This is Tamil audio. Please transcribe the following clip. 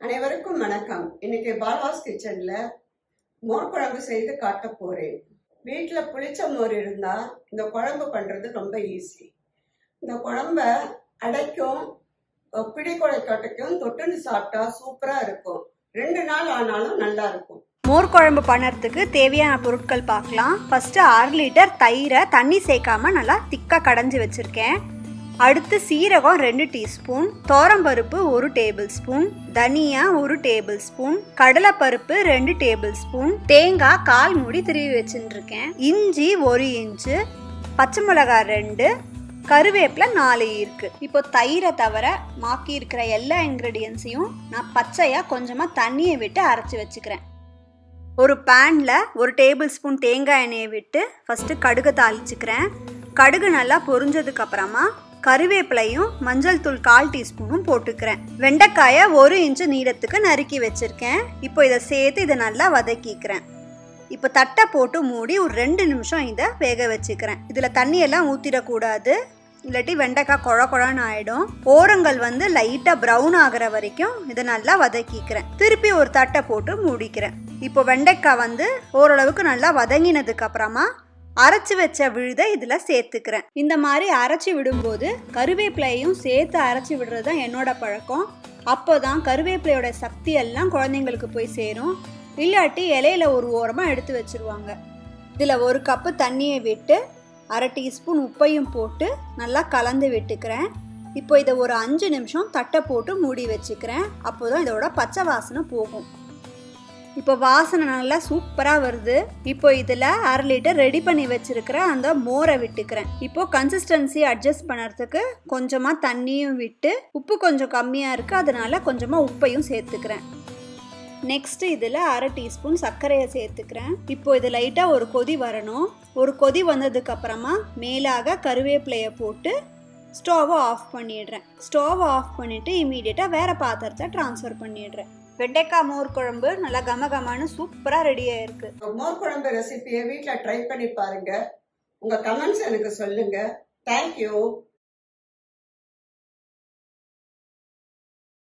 அனைவருக்கும் வணக்கம் இன்னைக்கு பாலாஸ் கிச்சன்ல மோர் குழம்பு செய்து காட்ட போறேன் வீட்டுல புளிச்ச மோர் இருந்தா இந்த குழம்பு பண்றது ரொம்ப ஈஸி இந்த குழம்ப அடைக்கும் அஹ் பிடி குழைக்காட்டுக்கும் தொட்டுன்னு சாப்பிட்டா சூப்பரா இருக்கும் ரெண்டு நாள் ஆனாலும் நல்லா இருக்கும் மோர் குழம்பு பண்ணுறதுக்கு தேவையான பொருட்கள் பார்க்கலாம் ஃபஸ்ட்டு அரை லிட்டர் தயிரை தண்ணி சேர்க்காம நல்லா திக்காக கடைஞ்சி வச்சுருக்கேன் அடுத்து சீரகம் ரெண்டு டீஸ்பூன் பருப்பு ஒரு டேபிள் ஸ்பூன் தனியா ஒரு டேபிள் ஸ்பூன் கடலைப்பருப்பு ரெண்டு டேபிள் ஸ்பூன் தேங்காய் கால் மூடி திருவி வச்சுருக்கேன் இஞ்சி ஒரு இன்ச்சு பச்சை மிளகாய் ரெண்டு கருவேப்பிலை நாலு இருக்கு இப்போ தயிரை தவிர மாக்கி இருக்கிற எல்லா இன்க்ரீடியன்ஸையும் நான் பச்சையாக கொஞ்சமாக தண்ணியை விட்டு அரைச்சி வச்சுக்கிறேன் ஒரு பேனில் ஒரு டேபிள் ஸ்பூன் தேங்காய் எண்ணெயை விட்டு ஃபஸ்ட்டு கடுகு தாளிச்சுக்கிறேன் கடுகு நல்லா பொரிஞ்சதுக்கு அப்புறமா கருவேப்பிலையும் மஞ்சள் தூள் கால் டீஸ்பூனும் போட்டுக்கிறேன் வெண்டைக்காயை ஒரு இன்ச்சு நீளத்துக்கு நறுக்கி வச்சுருக்கேன் இப்போ இதை சேர்த்து இதை நல்லா வதக்கிக்கிறேன் இப்போ தட்டை போட்டு மூடி ஒரு ரெண்டு நிமிஷம் இதை வேக வச்சுக்கிறேன் இதில் தண்ணியெல்லாம் ஊற்றிடக்கூடாது இல்லாட்டி வெண்டைக்காய் குழ குழன்னு ஆயிடும் ஓரங்கள் வந்து லைட்டாக ப்ரௌன் ஆகிற வரைக்கும் இதை நல்லா வதக்கிக்கிறேன் திருப்பி ஒரு தட்டை போட்டு மூடிக்கிறேன் இப்போ வெண்டைக்காய் வந்து ஓரளவுக்கு நல்லா வதங்கினதுக்கு அப்புறமா அரைச்சி வச்ச விழுதை இதில் சேர்த்துக்கிறேன் இந்த மாதிரி அரைச்சி விடும்போது கருவேப்பிலையும் சேர்த்து அரைச்சி விடுறது தான் என்னோட பழக்கம் அப்போ தான் கருவேப்பிலையோட சக்தி எல்லாம் குழந்தைங்களுக்கு போய் சேரும் இல்லாட்டி இலையில ஒரு ஓரமாக எடுத்து வச்சிருவாங்க இதில் ஒரு கப்பு தண்ணியை விட்டு அரை டீஸ்பூன் உப்பையும் போட்டு நல்லா கலந்து விட்டுக்கிறேன் இப்போ இதை ஒரு அஞ்சு நிமிஷம் தட்டை போட்டு மூடி வச்சுக்கிறேன் அப்போ தான் இதோட பச்சை வாசனை போகும் இப்போ வாசனை நல்லா சூப்பராக வருது இப்போ இதில் அரை லிட்டர் ரெடி பண்ணி வச்சிருக்கிற அந்த மோரை விட்டுக்கிறேன் இப்போ கன்சிஸ்டன்சி அட்ஜஸ்ட் பண்ணுறதுக்கு கொஞ்சமாக தண்ணியும் விட்டு உப்பு கொஞ்சம் கம்மியாக இருக்குது அதனால கொஞ்சமாக உப்பையும் சேர்த்துக்கிறேன் நெக்ஸ்ட் இதில் அரை டீஸ்பூன் சர்க்கரையை சேர்த்துக்கிறேன் இப்போ இது லைட்டாக ஒரு கொதி வரணும் ஒரு கொதி வந்ததுக்கு அப்புறமா மேலாக கருவேப்பிலையை போட்டு ஸ்டவ்வை ஆஃப் பண்ணிடுறேன் ஸ்டவ்வை ஆஃப் பண்ணிவிட்டு இமீடியட்டாக வேறு பாத்திரத்தை ட்ரான்ஸ்ஃபர் பண்ணிடுறேன் வெண்டைக்காய் மோர் குழம்பு நல்லா கம கமான்னு சூப்பராக ரெடி ஆயிருக்கு மோர் குழம்பு ரெசிபியை வீட்டுல ட்ரை பண்ணி பாருங்க உங்க கமெண்ட்ஸ் எனக்கு சொல்லுங்க தேங்க்யூ